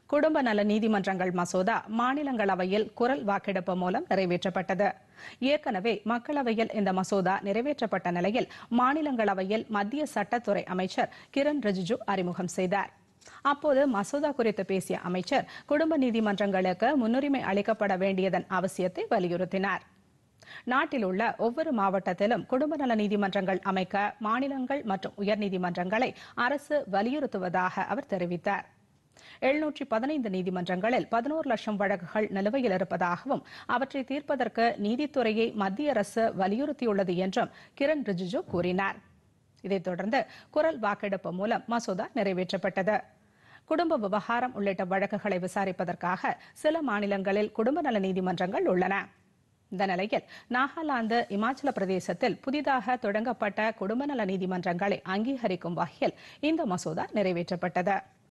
குடும்ப நல நீதிமன்றங்கள் மசோதா மாநிலங்களவையில் குரல் வாக்கெடுப்பு மூலம் நிறைவேற்றப்பட்டது ஏற்கனவே மக்களவையில் இந்த மசோதா நிறைவேற்றப்பட்ட நிலையில் மாநிலங்களவையில் மத்திய சட்டத்துறை அமைச்சர் கிரண் ரிஜிஜு அறிமுகம் செய்தார் அப்போது மசோதா குறித்து பேசிய அமைச்சர் குடும்ப நீதிமன்றங்களுக்கு முன்னுரிமை அளிக்கப்பட வேண்டியதன் அவசியத்தை வலியுறுத்தினார் நாட்டில் உள்ள ஒவ்வொரு மாவட்டத்திலும் குடும்ப நல நீதிமன்றங்கள் அமைக்க மாநிலங்கள் மற்றும் உயர்நீதிமன்றங்களை அரசு வலியுறுத்துவதாக அவர் தெரிவித்தார் எழுநூற்றி பதினைந்து நீதிமன்றங்களில் பதினோரு லட்சம் வழக்குகள் நிலுவையில் இருப்பதாகவும் அவற்றை தீர்ப்பதற்கு நீதித்துறையை மத்திய அரசு வலியுறுத்தியுள்ளது என்றும் கிரண் ரிஜிஜு கூறினார் இதைத் தொடர்ந்து குரல் வாக்கெடுப்பு மூலம் மசோதா நிறைவேற்றப்பட்டது குடும்ப விவகாரம் உள்ளிட்ட வழக்குகளை விசாரிப்பதற்காக சில மாநிலங்களில் குடும்ப நல நீதிமன்றங்கள் உள்ளன இந்த நிலையில் நாகாலாந்து இமாச்சல பிரதேசத்தில் புதிதாக தொடங்கப்பட்ட குடும்ப நல நீதிமன்றங்களை அங்கீகரிக்கும் வகையில் இந்த மசோதா நிறைவேற்றப்பட்டது